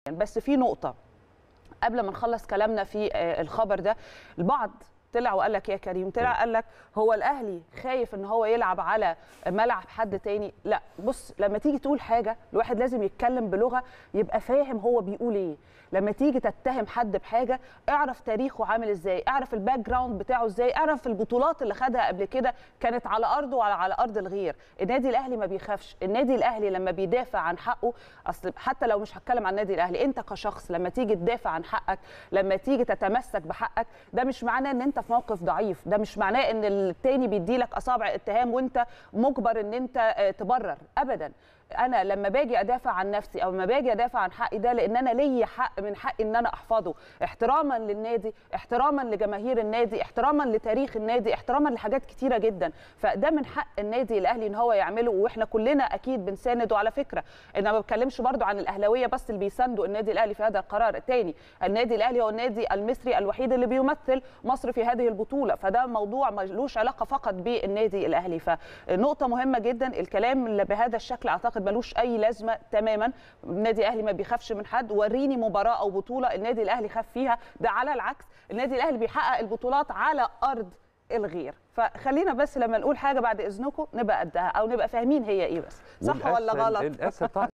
بس في نقطه قبل ما نخلص كلامنا في آه، الخبر ده البعض طلع وقال لك يا كريم طلع قال لك هو الاهلي خايف ان هو يلعب على ملعب حد تاني لا بص لما تيجي تقول حاجه الواحد لازم يتكلم بلغه يبقى فاهم هو بيقول ايه لما تيجي تتهم حد بحاجه اعرف تاريخه عامل ازاي اعرف الباك جراوند بتاعه ازاي اعرف البطولات اللي خدها قبل كده كانت على ارضه وعلى على ارض الغير النادي الاهلي ما بيخافش النادي الاهلي لما بيدافع عن حقه اصل حتى لو مش هتكلم عن النادي الاهلي انت كشخص لما تيجي تدافع عن حقك لما تيجي تتمسك بحقك ده مش معناه ان انت في موقف ضعيف ده مش معناه ان التاني بيديلك اصابع اتهام وانت مجبر ان انت آه، تبرر ابدا انا لما باجي ادافع عن نفسي او لما باجي ادافع عن حقي ده لان انا ليا حق من حقي ان انا احفظه احتراما للنادي احتراما لجماهير النادي احتراما لتاريخ النادي احتراما لحاجات كتيره جدا فده من حق النادي الاهلي ان هو يعمله واحنا كلنا اكيد بنساند وعلى فكره انا ما بتكلمش برضو عن الاهلاويه بس اللي بيساندوا النادي الاهلي في هذا القرار الثاني النادي الاهلي هو النادي المصري الوحيد اللي بيمثل مصر في هذه البطوله فده موضوع ملوش علاقه فقط بالنادي الاهلي فنقطه مهمه جدا الكلام اللي بهذا الشكل اعتقد ملوش اي لازمه تماما النادي الاهلي ما بيخافش من حد وريني مباراه او بطوله النادي الاهلي خاف فيها ده على العكس النادي الاهلي بيحقق البطولات على ارض الغير فخلينا بس لما نقول حاجه بعد اذنكم نبقى قدها او نبقى فاهمين هي ايه بس صح ولا والأسهل- غلط الاسهل طبعا